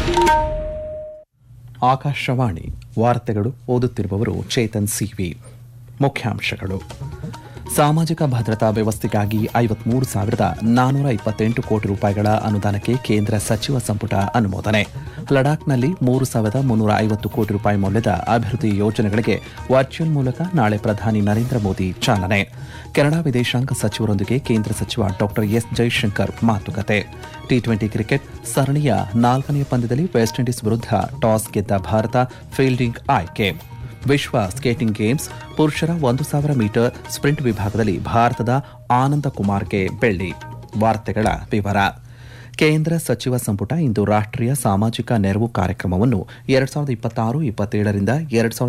ಆಕಾಶವಾಣಿ ವಾರ್ತೆಗಳು ಓದುತ್ತಿರುವವರು ಚೇತನ್ ಸಿವಿ ಮುಖ್ಯಾಂಶಗಳು ಸಾಮಾಜಿಕ ಭದ್ರತಾ ವ್ಯವಸ್ಥೆಗಾಗಿ ಐವತ್ಮೂರು ಸಾವಿರದ ನಾನೂರ ಇಪ್ಪತ್ತೆಂಟು ಕೋಟಿ ರೂಪಾಯಿಗಳ ಅನುದಾನಕ್ಕೆ ಕೇಂದ್ರ ಸಚಿವ ಸಂಪುಟ ಅನುಮೋದನೆ ಲಡಾಖ್ನಲ್ಲಿ ಮೂರು ಸಾವಿರದ ಮುನ್ನೂರ ಐವತ್ತು ಕೋಟಿ ರೂಪಾಯಿ ಮೌಲ್ಯದ ಅಭಿವೃದ್ಧಿ ಯೋಜನೆಗಳಿಗೆ ವರ್ಚುವಲ್ ಮೂಲಕ ನಾಳೆ ಪ್ರಧಾನಿ ನರೇಂದ್ರ ಮೋದಿ ಚಾಲನೆ ಕೆನಡಾ ವಿದೇಶಾಂಗ ಸಚಿವರೊಂದಿಗೆ ಕೇಂದ್ರ ಸಚಿವ ಡಾ ಎಸ್ ಜೈಶಂಕರ್ ಮಾತುಕತೆ ಟಿ ಟ್ವೆಂಟಿ ಕ್ರಿಕೆಟ್ ಸರಣಿಯ ನಾಲ್ಕನೇ ಪಂದ್ಯದಲ್ಲಿ ವೆಸ್ಟ್ ಇಂಡೀಸ್ ವಿರುದ್ಧ ಟಾಸ್ ಗೆದ್ದ ಭಾರತ ಫೀಲ್ಡಿಂಗ್ ಆಯ್ಕೆ ವಿಶ್ವ ಸ್ಕೇಟಿಂಗ್ ಗೇಮ್ಸ್ ಪುರುಷರ ಒಂದು ಸಾವಿರ ಮೀಟರ್ ಸ್ಪ್ರಿಂಟ್ ವಿಭಾಗದಲ್ಲಿ ಭಾರತದ ಆನಂದ ಕುಮಾರ್ಗೆ ಬೆಳ್ಳಿ ವಾರ್ತೆಗಳ ವಿವರ ಕೇಂದ್ರ ಸಚಿವ ಸಂಪುಟ ಇಂದು ರಾಷ್ಟ್ರೀಯ ಸಾಮಾಜಿಕ ನೆರವು ಕಾರ್ಯಕ್ರಮವನ್ನು ಎರಡ್ ಸಾವಿರದ ಇಪ್ಪತ್ತಾರು ಇಪ್ಪತ್ತೇಳರಿಂದ ಎರಡ್ ಸಾವಿರದ